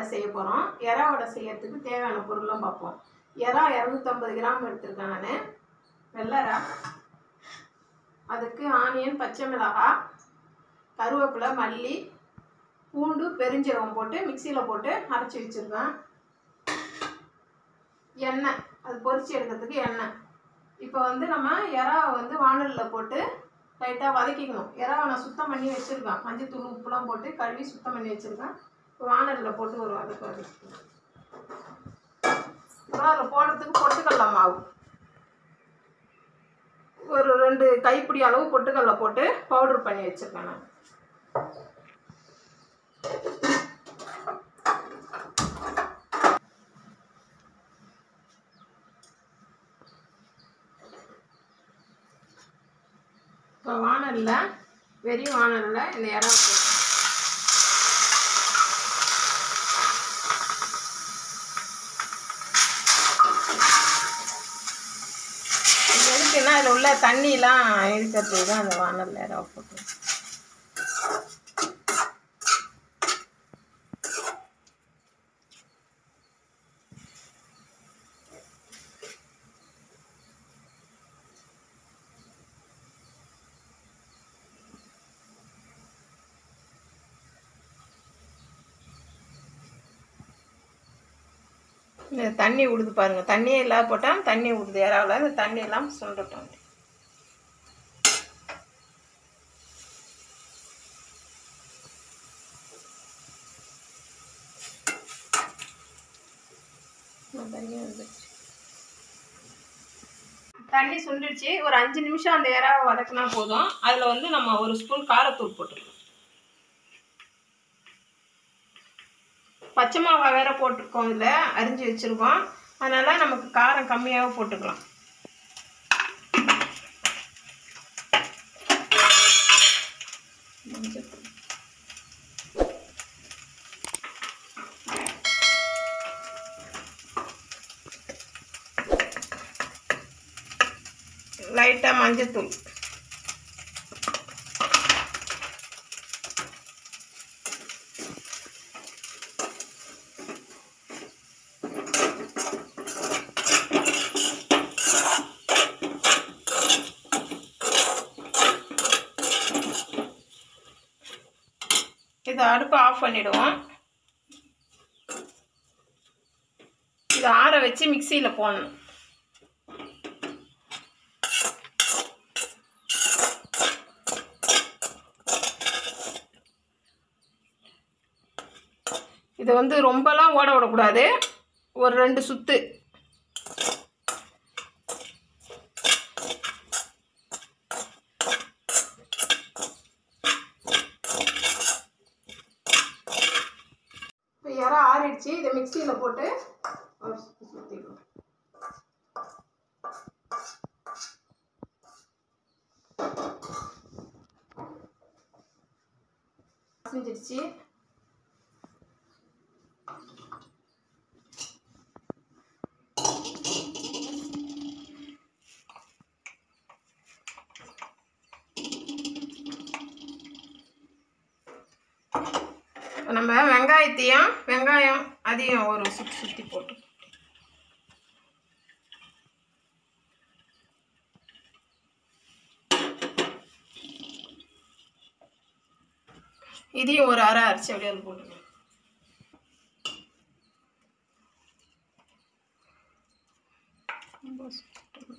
வடை செய்ய போகிறோம் எறா வடை செய்யறதுக்கு தேவையான பொருள்லாம் பார்ப்போம் எறா இரநூத்தம்பது கிராம் எடுத்திருக்கேன் நான் வெள்ளரா அதுக்கு ஆனியன் பச்சை மிளகாய் கருவேப்பிலை மல்லி பூண்டு பெருஞ்சீரகம் போட்டு மிக்சியில் போட்டு அரைச்சி வச்சுருக்கேன் எண்ணெய் அது பொரிச்சு எடுக்கிறதுக்கு எண்ணெய் இப்போ வந்து நம்ம எறாவை வந்து வானலில் போட்டு லைட்டாக வதக்கிக்கணும் எறாவை நான் சுத்தம் பண்ணி வச்சுருக்கேன் மஞ்சத்தூள் உப்புலாம் போட்டு கழுவி சுத்தம் பண்ணி வச்சுருக்கேன் இப்போ வானலில் போட்டு ஒரு வதக்கு வதக்கிக்கணும் அப்புறம் அதில் போடுறதுக்கு பொட்டுக்கடல மாவு ஒரு ரெண்டு கைப்பிடி அளவு பொட்டுக்கடலை போட்டு பவுடர் பண்ணி வச்சுருக்கேன் நான் இப்போ வானலில் வெறி வானலில் இந்த இறா போட்டு இது எதுக்குன்னா அதில் உள்ள தண்ணிலாம் இருக்கிறதுக்கு தான் அந்த வானலில் இறா போட்டு இந்த தண்ணி விடுது பாருங்கள் தண்ணியே இல்லாத போட்டால் தண்ணி விடுது இறாவில் இந்த தண்ணியெல்லாம் சுண்டட்டும் தண்ணி வந்துடுச்சு தண்ணி சுண்டிடுச்சு ஒரு அஞ்சு நிமிஷம் அந்த இறாவை வதக்குனா போதும் அதில் வந்து நம்ம ஒரு ஸ்பூன் காரத்தூள் போட்டுக்கலாம் பச்சை மிளகா வேற போட்டிருக்கோம் இதில் அரிஞ்சு வச்சுருக்கோம் அதனால் நமக்கு காரம் கம்மியாகவே போட்டுக்கலாம் மஞ்சள்தூள். லைட்டாக மஞ்சத்தூள் இதை அடுப்பை ஆஃப் பண்ணிடுவோம் இதை ஆற வச்சு மிக்சியில் போடணும் இதை வந்து ரொம்பலாம் ஓட விடக்கூடாது ஒரு ரெண்டு சுத்து இப்போ இறா ஆறிடுச்சு இதை மிக்சியில் போட்டு ஒரு சுத்து சுற்றிக்கணும் செஞ்சிடுச்சு நம்ம வெங்காயத்தையும் வெங்காயம் அதையும் ஒரு சுற்றி சுற்றி போட்டு இதையும் ஒரு அரை அரைச்சி அப்படியே அதில் போட்டுக்கணும் ரொம்ப சுத்தம்.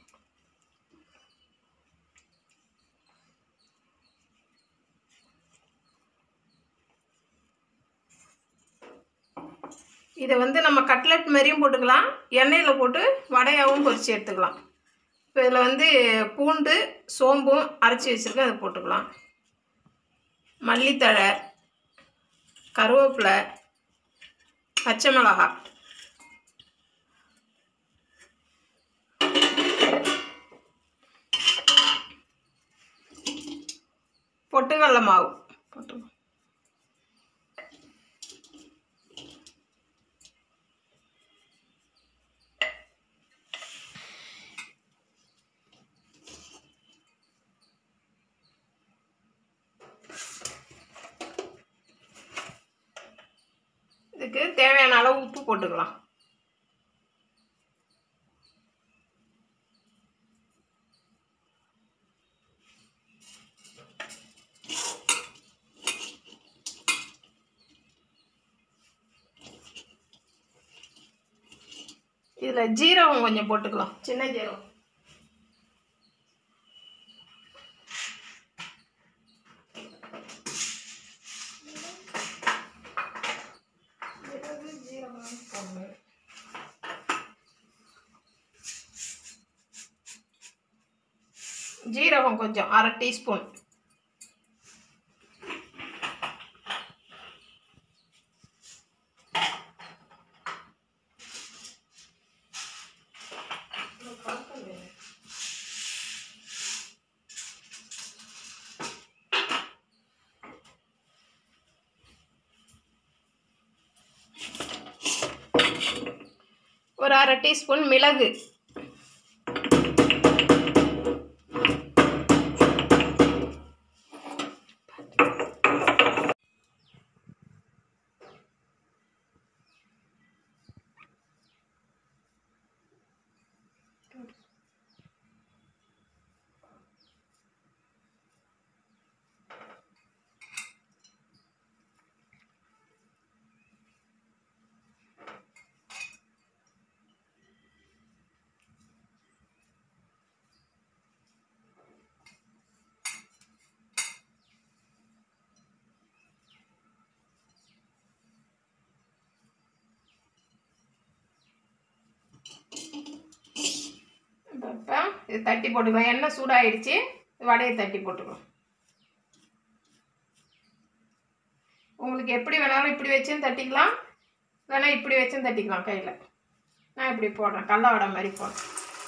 இதை வந்து நம்ம கட்லெட் மாதிரியும் போட்டுக்கலாம் எண்ணெயில் போட்டு வடையாகவும் பொரிச்சு எடுத்துக்கலாம் இப்போ இதில் வந்து பூண்டு சோம்பும் அரைச்சி வச்சுருக்கேன் அதை போட்டுக்கலாம் மல்லித்தழை கருவேப்பிலை பச்சை மிளகாய் பொட்டுக்கடல மாவு போட்டுக்கலாம் இதுக்கு தேவையான அளவு உப்பு போட்டுக்கலாம் இதில் ஜீரகம் கொஞ்சம் போட்டுக்கலாம் சின்ன ஜீரகம் மிளகு, ஜீரகம் போடணும். ஜீரகம் கொஞ்சம் அரை டீஸ்பூன் ஒரு அரை டீஸ்பூன் மிளகு இப்போ இது தட்டி போட்டுக்கலாம் எண்ணெய் சூடாயிடுச்சு வடையை தட்டி போட்டுக்கலாம் உங்களுக்கு எப்படி வேணாலும் இப்படி வச்சும் தட்டிக்கலாம் வேணா இப்படி வச்சும் தட்டிக்கலாம் கையில் நான் இப்படி போடுறேன் கடல வடை மாதிரி போடுறேன்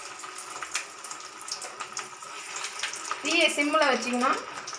தீயை சிம்மில் வச்சிங்கன்னா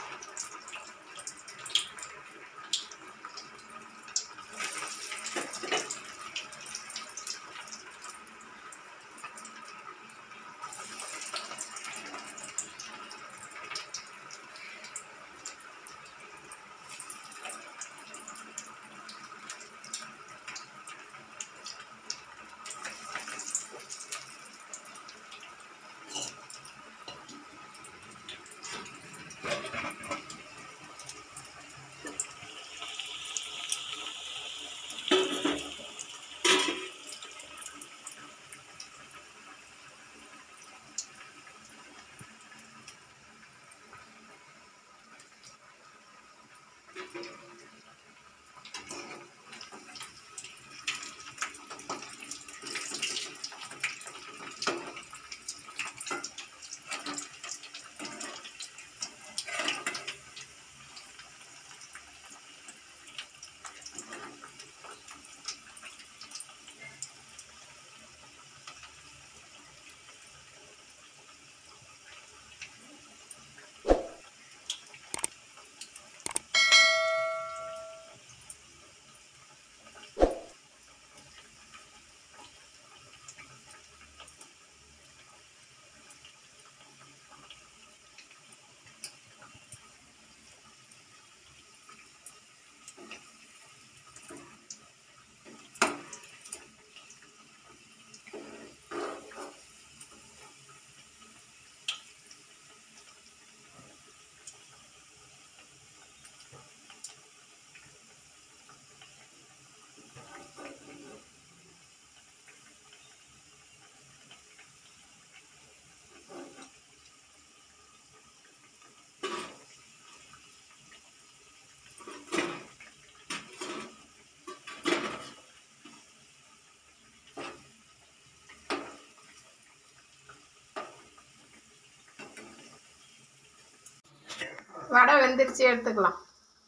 வடை வெந்துருச்சு எடுத்துக்கலாம்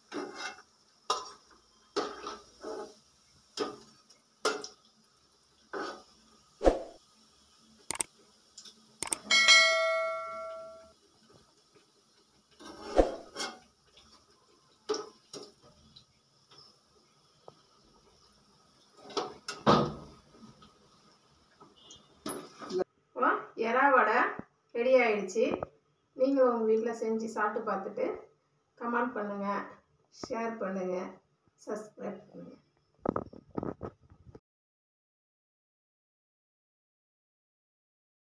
இப்போ எறா வடை ரெடி ஆயிடுச்சு நீங்களும் உங்கள் வீட்டில் செஞ்சு சாப்பிட்டு பார்த்துட்டு கமெண்ட் பண்ணுங்கள் ஷேர் பண்ணுங்கள் சப்ஸ்கிரைப் பண்ணுங்கள்